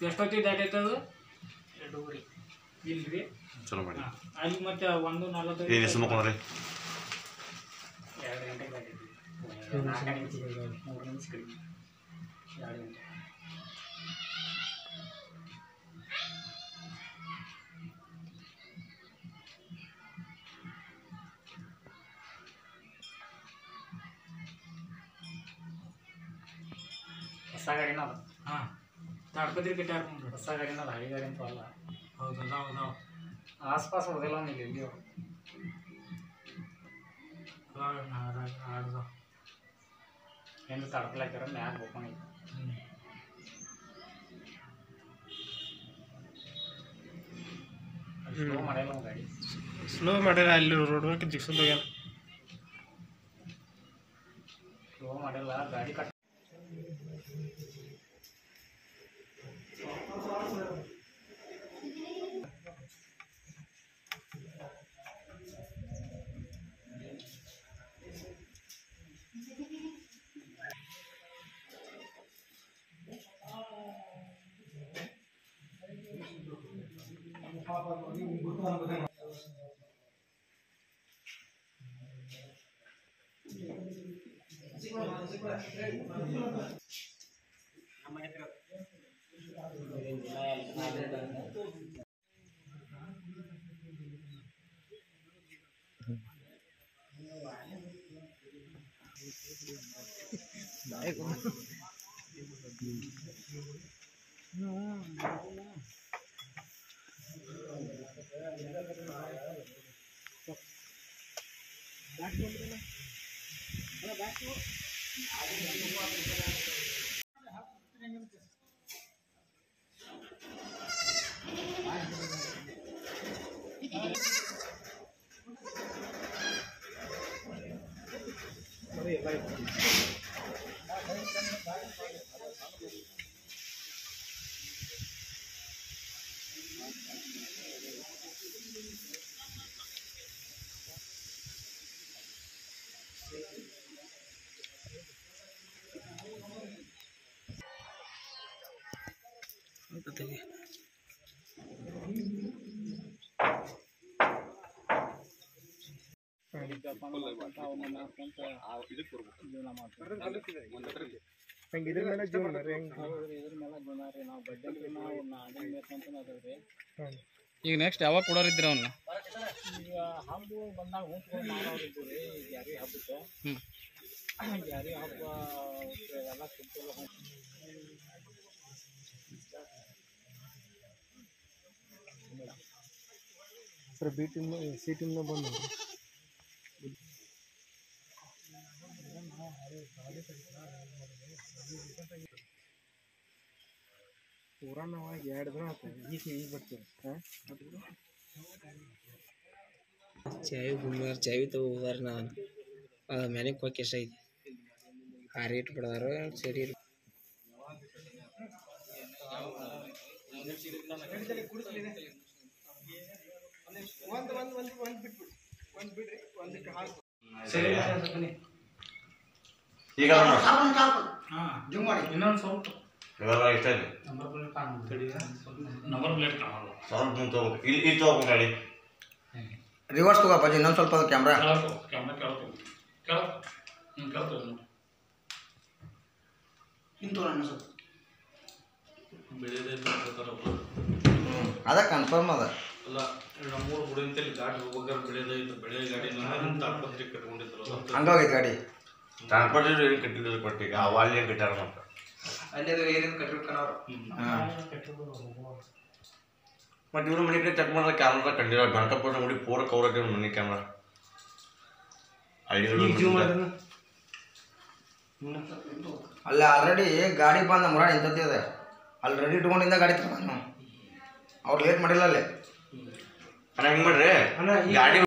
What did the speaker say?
ಎಷ್ಟೊತ್ತಿಗೆ ದಾಟೈತೆ ಅದು ಎರಡೂವರೆ ಇಲ್ರಿ ಚಲೋ ಮಾಡಿ ಹಾಂ ಅಲ್ಲಿ ಮತ್ತೆ ಒಂದು ನಲವತ್ತೈದು ಏನು ಹೆಸರು ಮಕ್ಕೊಂಡ್ರಿ ಎರಡು ಗಂಟೆಗೆ ದಾಟೈತಿ ನಾಲ್ಕು ನಿಮಿಷ ಮೂರು ನಿಮಿಷ ಕಡಿಮೆ ಎರಡು ಗಂಟೆ ಹೊಸ ಗಾಡಿನ ಅದು ಹಾಂ ತಾಡ್ಪತ್ರಿ ಕಟ್ಟಾರ ನೋಡ್ರಿ ಹೊಸ ಗಾಡಿನ ಅದು ಹಳಿ ಗಾಡಿ ಅಂತ ಅಲ್ಲ ಹೌದು ಅದಾವ ಅದಾವ ಆಸ್ಪಾಸ್ ಹೋದಿಲ್ಲ ಅವ್ನಿಗೆ ಎಲ್ಲಿ ಅವು ಆಡ್ದು ಎಂದು ತಡ್ಕೊಳಕ್ಕಿರ ಮ್ಯಾಗ ಹೋಗ್ಕೊಂಡು ಸ್ಲೋ ಮಾಡಿಲ್ಲ ಅವ್ನ್ ಗಾಡಿ ಸ್ಲೋ ಮಾಡ್ಯಾರ ಅಲ್ಲಿ ರೋಡ್ ಮ್ಯಾಗ ಜಿಗ್ಸೋದ್ ಹೋಗ್ಯಾನ ಸ್ಲೋ ಮಾಡಿಲ್ಲ ಗಾಡಿ ಕಟ್ ಹಂಗೆ ಇದ್ರ ಮೇಲೆ ಜೋನ್ ರೀ ಹೆಂಗೆ ಈಗ ನೆಕ್ಸ್ಟ್ ಯಾವಾಗ ಕೊಡೋರಿದ್ರಿ ಅವನ್ನ ಈಗ ಹಬ್ಬ ಬಂದಾಗ ಹೊಂಚ್ಕೊಂಡು ಮಾಡೋರು ಇದ್ದು ರೀ ಯಾರಿ ಹಬ್ಬಕ್ಕೆ ಹ್ಮ್. ಯಾರಿ ಹಬ್ಬ ಎಲ್ಲ simple sir B team C ಟೀಮ್ನ ಬಂದು ಪೂರಾ ನಾವು ಎರಡು ದಿನ ಆಗ್ತದೆ ಈಗ ಈಗ ಬರ್ತೀವಿ ಹಾಂ ಚಾವಿ ಗುಮ್ಮಾರ ಚಾವಿ ತಗೋದಾರ ನಾನು ಅದು ಮ್ಯಾನಿಗೆ ಹೋಗಿ ಎಷ್ಟ ಐತಿ ಆ ರೇಟ್ ಬಿಡದಾರ ಸರಿ ಈಗ ಹಾಂ ಇನ್ನೊಂದು ಸ್ವಲ್ಪ ಇವೆಲ್ಲ ಇಷ್ಟ ಇದೆ ನಂಬರ್ ಪ್ಲೇಟ್ ಕಾಣುತ್ತೆ ನಂಬರ್ ಪ್ಲೇಟ್ ಕಾಣಲ್ಲ ಸ್ವಲ್ಪ ಮುಂದೆ ತಗೋಬೇಕು ಇಲ್ಲಿ ಇಲ್ಲಿ ತಗೋಬೇಕು ಗಾಡಿ ರಿವರ್ಸ್ ತಗೋಪ್ಪಾಜಿ ಇನ್ನೊಂದು ಸ್ವಲ್ಪ ಅದು ಕ್ಯಾಮ್ರಾ ಕೇಳತ್ತು ಕ್ಯಾಮ್ರಾ ಕೇಳತ್ತು ಕೇಳತ್ತು ಹ್ಞೂ ಕೇಳ್ತದೆ ನೋಡಿ ಅದ ಕನ್ಫರ್ಮ್ ಅದ ಅಲ್ಲ ನಮ್ಮೂರು ಗುಡಿಂತಲ್ಲಿ ಗಾಡಿ ಹೋಗ್ಬೇಕಾದ್ರೆ ಬೆಳೆದೈತೆ ಬೆಳೆ ಗಾಡಿ ನಾನು ತಾಡ್ಪತ್ರಿ ಕಟ್ಕೊಂಡಿದ್ರು ಅದು ಹಂಗೋಗೈತೆ ಗಾಡಿ ಟ್ರಾನ್ಸ್ಪೋರ್ಟ್ ಏನು ಕಟ್ಟಿದ್ರು ಕೊಟ್ಟಿಗೆ ಆ ವಾಲ್ ಏನು ಕಟ್ಟಾರ ಮತ್ತೆ ಮತ್ತೆ ಇವ್ರು ಮನೆ ಕಡೆ ಚೆಕ್ ಮಾಡಿದ್ರೆ ಕ್ಯಾಮ್ರಾ ಕಂಡಿರೋ ಗಣಕಪುರ ನೋಡಿ ಪೂರ ಕವರ್ ಐತೆ ಮನೆ ಕ್ಯಾಮ್ರಾ ಐಡಿಗಳು ಅಲ್ಲಿ ಆಲ್ರೆಡಿ ಗಾಡಿ ಬಂದ ಮುರ ನಿಂತತಿ ಅದ ಅಲ್ಲಿ ರೆಡಿ ಇಟ್ಕೊಂಡಿಂದ ಗಾಡಿ ತಗೊಂಡು ಅವ್ರು ಲೇಟ್ ಮಾಡಿಲ್ಲ ಅಲ್ಲಿ ಅಣ್ಣ ಹೆಂಗ್ ಮಾಡ್ರಿ ಗಾಡಿ